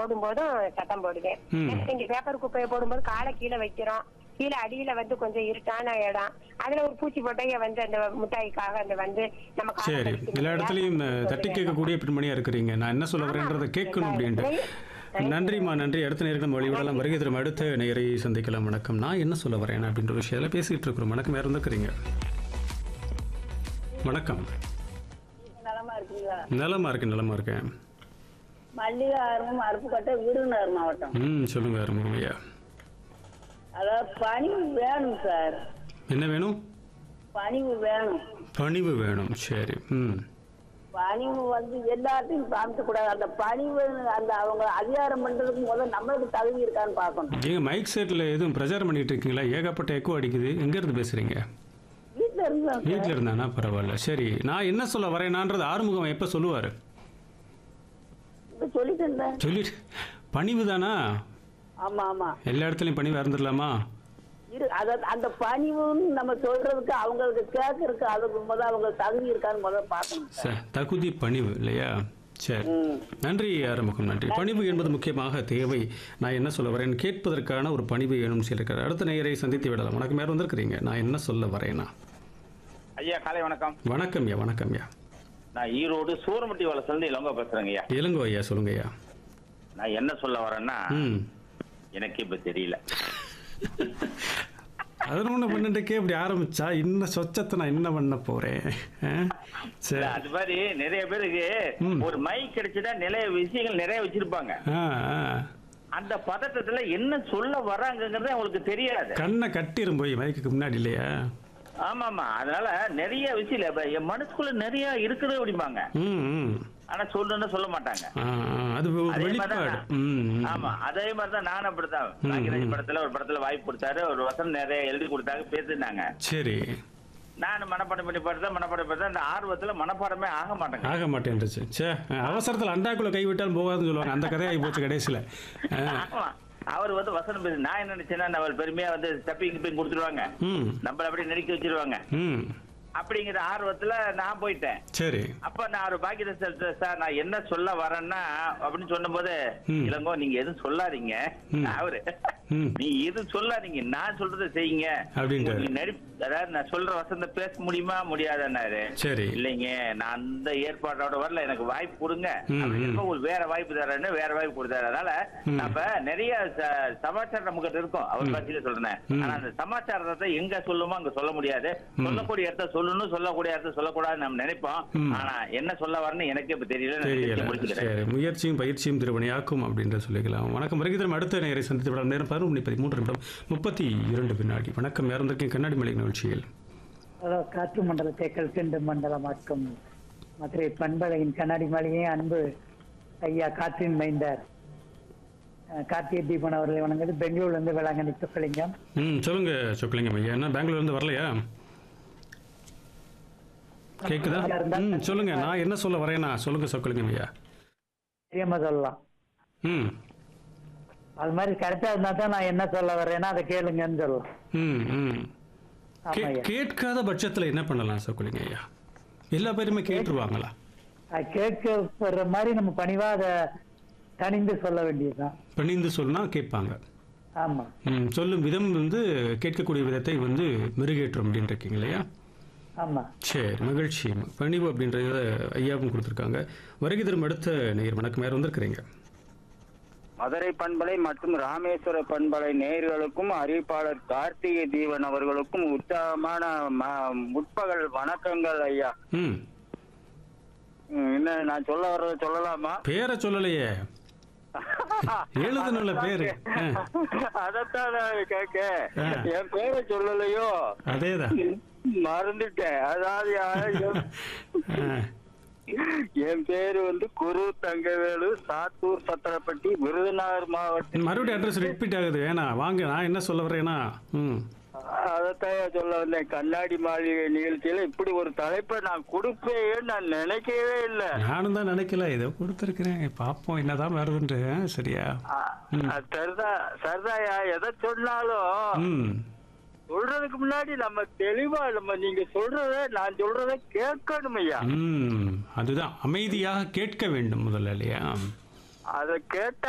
போடும்போதும் சத்தம் போடுவேன் ம். எனக்கு இங்க பேப்பர் குப்பையை போடும்போது காலை கீழே வைக்கிறோம் கீழே அடியில வந்து கொஞ்சம் இருட்டான இடம் அதுல ஒரு பூச்சி போட்டைய வந்து அந்த மிட்டாய்க்காக அந்த வந்து நம்ம காலை சரி கடிச்சு எல்லா இடத்துலையும் அஹ், தட்டி கேட்கக்கூடிய பெண்மணியா இருக்கிறீங்க நான் என்ன சொல்ல வரேன்றதை கேட்கணும் அப்படின்ட்டு நன்றிம்மா நன்றி அடுத்த நேரம் வழிவிடலாம் வருகை தரும் அடுத்த நேரை சந்திக்கலாம் வணக்கம் நான் என்ன சொல்ல வரேன் அப்படின்ற விஷயத்தில் பேசிட்டு இருக்கிறோம் வணக்கம் யார் வந்துக்கிறீங்க வணக்கம் நலமா இருக்கீங்களா நலமா இருக்கேன் நலமா இருக்கேன் மல்லிகை ஆர்வம் அருப்புக்கோட்டை விருதுநகர் மாவட்டம் ம் சொல்லுங்க அருமையா அதாவது பணிவு வேணும் சார் என்ன வேணும் பணிவு வேணும் பணிவு வேணும் சரி ம் பணிவு வந்து எல்லாத்தையும் காமிக்க கூடாது அந்த பணிவு அந்த அவங்க அதிகாரம் பண்றதுக்கு முதல்ல நம்மளுக்கு தகுதி இருக்கான்னு பார்க்கணும் ஏங்க மைக் செட்டில் எதுவும் பிரச்சாரம் பண்ணிட்டு இருக்கீங்களா ஏகப்பட்ட எக்கோ அடிக்குது எங்கேருந்து பேசுறீங்க வீட்டுல இருந்தான் வீட்டில் இருந்தானா பரவாயில்ல சரி நான் என்ன சொல்ல வரேனான்றது ஆறுமுகம் எப்போ சொல்லுவார் இப்ப சொல்லிட்டு இருந்தேன் சொல்லிட்டு பணிவு தானா ஆமா ஆமா எல்லா இடத்துலையும் பணிவு இருந்துடலாமா இரு அத அந்த பணிவுன்னு நம்ம சொல்றதுக்கு அவங்களுக்கு கேட்கறதுக்கு அதுக்கு முதல்ல அவங்க தகுதி இருக்கான்னு முதல்ல பார்க்கணும் ச தகுதி பணிவு இல்லையா சரி ம். நன்றி ஆறுமுகம் நன்றி பணிவு என்பது முக்கியமாக தேவை நான் என்ன சொல்ல வரேன் கேட்பதற்கான ஒரு பணிவு வேணும் சொல்லியிருக்காரு அடுத்த நேயரை சந்தித்து விடலாம் வணக்கம் யார் வந்திருக்கிறீங்க நான் என்ன சொல்ல வரேனா ஐயா காலை வணக்கம் வணக்கம் ஐயா வணக்கம் ஐயா நான் ஈரோடு சூரமட்டி வளசிலிருந்து இளங்கோ பேசுறேங்க ஐயா இளங்கோ ஐயா சொல்லுங்க ஐயா நான் என்ன சொல்ல வரேன்னா ம் எனக்கு இப்ப தெரியல பதினொன்று பன்னெண்டுக்கே இப்படி ஆரம்பிச்சா இன்னும் சொச்சத்தை நான் என்ன பண்ண போறேன் ஆ? சரி இல்ல, அது மாதிரி நிறைய பேருக்கு ம். ஒரு மைக் கிடைச்சதா நிறைய விஷயங்கள் நிறைய வச்சிருப்பாங்க ஆ ஆ. அந்த பதட்டத்துல என்ன சொல்ல வராங்கங்கிறது அவங்களுக்கு தெரியாது கண்ணை கட்டிரும் போய் மைக்குக்கு முன்னாடி இல்லையா ஆமா ஆமா அதனால நிறைய விஷயம் இல்ல இப்ப என் மனசுக்குள்ள நிறைய இருக்குது அப்படிம்பாங்க ம் ம் ஆனா சொல்லுன்னு சொல்ல மாட்டாங்க ஆ, ஆ, அது ஒரு அதே வெளிப்பாடு மாதிரிதான் ம் ம். ஆமா அதே மாதிரிதான் நானும் அப்படித்தான் பாக்கியராஜ் படத்துல ஒரு படத்துல வாய்ப்பு கொடுத்தாரு ஒரு வசனம் நிறைய எழுதி கொடுத்தாங்க பேசினாங்க சரி நான் மனப்பாடம் பண்ணி பார்த்தா மனப்பாடம் பார்த்தா அந்த ஆர்வத்துல மனப்பாடமே ஆக மாட்டேங்க ஆக மாட்டேன்ருச்சு சே அவசரத்தில் அண்டாக்குள்ள கைவிட்டால் போகாதுன்னு சொல்லுவாங்க அந்த கதையாகி போச்சு கடைசியில் ஆமா அவர் வந்து வசனம் பேசு நான் என்ன நினைச்சேன்னா அவர் பெருமையா வந்து தப்பி கிப்பி கொடுத்துருவாங்க ம் நம்மள அப்படியே நெருக்கி வச்சிருவாங்க ம் அப்படிங்கிற ஆர்வத்துல நான் போயிட்டேன் சரி அப்ப நான் ஒரு பாக்கிய சார் நான் என்ன சொல்ல வரேன்னா அப்படின்னு சொன்னபோது ம். இளங்கோ நீங்க எதுவும் சொல்லாதீங்க ம். அவரு ம் நீ எதுவும் சொல்லாதீங்க நான் சொல்றதை செய்யுங்க அப்படின்ட்டாரு. நீங்க நடி அதாவது நான் சொல்ற வசந்த பேச முடியுமா முடியாதுன்னாரு சரி இல்லைங்க நான் அந்த ஏற்பாட்டோட வரல எனக்கு வாய்ப்பு கொடுங்க ம், அப்படின்னு ம். உங்களுக்கு வேற வாய்ப்பு தரேன்னு வேற வாய்ப்பு கொடுத்தாரு அதனால ம். நம்ம நிறைய ச- சமாச்சாரம் நம்ம கிட்ட இருக்கும் அவர் பத்தியில சொல்றேன் ம். ஆனா அந்த சமாச்சாரத்தை எங்க சொல்லுமோ அங்க சொல்ல முடியாது சொல்லக்கூடிய இடத்த சொல்லணும் சொல்லக்கூடிய இடத்த சொல்லக்கூடாதுன்னு நம்ம நினைப்போம் ம். ஆனா என்ன சொல்ல வரேன்னு எனக்கு இப்ப தெரியல நான் தெரியல நினைச்சு முடிச்சுக்கிறேன் சரி முயற்சியும் பயிற்சியும் திருவனையாக்கும் அப்படின்ற சொல்லிக்கலாம் வணக்கம் வருகிறோம் அடுத்த நேரை சந்தித்து விட நேரம் பதினொன்று மணி பதிமூன்று நிமிடம் முப்பத்தி இரண்டு வினாடி வணக்கம் யார் வந்திருக்கீங்க கண்ணாடி மலை நிகழ்ச்சியில் ஹலோ காற்று மண்டலத்தை கல்கண்டு மண்டலமாக்கும் மதுரை பண்பலையின் கண்ணாடி மாளிகை அன்பு ஐயா காற்றின் மைந்தார் அஹ், கார்த்திகை தீபன் அவர்களை வணங்குது பெங்களூர்ல இருந்து வேளாங்கண்ணி சொக்கலிங்கம் ம் சொல்லுங்க சொக்கலிங்கம் ஐயா என்ன பெங்களூர்லேருந்து வரலையா கேக்குதா ம் சொல்லுங்க நான் என்ன சொல்ல வரேனா சொல்லுங்க சொக்கலிங்கம் ஐயா தெரியாம சொல்லலாம் ம் அது மாதிரி கரெக்டா இருந்தா தான் நான் என்ன சொல்ல வர்றேன்னா அதை கேளுங்கன்னு சொல்லலாம் ம் ம் ஆமா கே- ஐயா கேட்காத பட்சத்துல என்ன பண்ணலாம் சொக்கலிங்க ஐயா எல்லா பேருமே கேட்டுருவாங்களா அது கேட்கப்படுற மாதிரி நம்ம பணிவா அதை தனிந்து சொல்ல வேண்டியதுதான் பணிந்து சொன்னா கேட்பாங்க ஆமா ம், சொல்லும் விதம் வந்து கேட்கக்கூடிய விதத்தை வந்து மெருகேற்றும் அப்படின்னு இருக்கீங்க இல்லையா ஆமா சரி மகிழ்ச்சி பணிவு அப்படின்றத ஐயாவும் கொடுத்துருக்காங்க வருகை தரும் அடுத்த நேர் வணக்கம் யார் வந்திருக்கிறீங்க மதுரை பண்பலை மற்றும் ராமேஸ்வர பண்பலை நேயர்களுக்கும் அறிவிப்பாளர் கார்த்திகை தீவன் அவர்களுக்கும் உற்சாகமான ம- முற்பகல் வணக்கங்கள் ஐயா ம் ம், என்ன நான் சொல்ல வர்றத சொல்லலாமா பேரை சொல்லலையே எழுதுனுள்ள பேரு ஆ, அதத்தான் நான் கேட்க ஆ. என் பேரை சொல்லலையோ அதேதான் மறந்துட்டேன் அதாவது யா- என்- ஆ, என் பேரு வந்து குரு தங்கவேலு சாத்தூர் சத்திரப்பட்டி விருதுநகர் மாவட்டம் மறுபடியும் அட்ரஸ் ரிப்பீட் ஆகுது வேணாம் வாங்க நான் என்ன சொல்ல வரேன்னா ம் அதத்தான் சொல்ல வந்தேன் கண்ணாடி மாளிகை நிகழ்ச்சியில இப்படி ஒரு தலைப்பை நான் கொடுப்பேன்னு நான் நினைக்கவே இல்லை நானும் தான் நினைக்கல இதை கொடுத்துருக்கிறேன் பார்ப்போம் என்னதான் வருதுன்ட்டு ஆ, சரியா சரிதா சரிதாயா எதை சொன்னாலும் ம் சொல்றதுக்கு முன்னாடி நம்ம தெளிவா நம்ம நீங்க சொல்றத நான் சொல்றத கேட்கணும் ஐயா ம் அதுதான் அமைதியாக கேட்க வேண்டும் முதல்ல இல்லையா அதை கேட்ட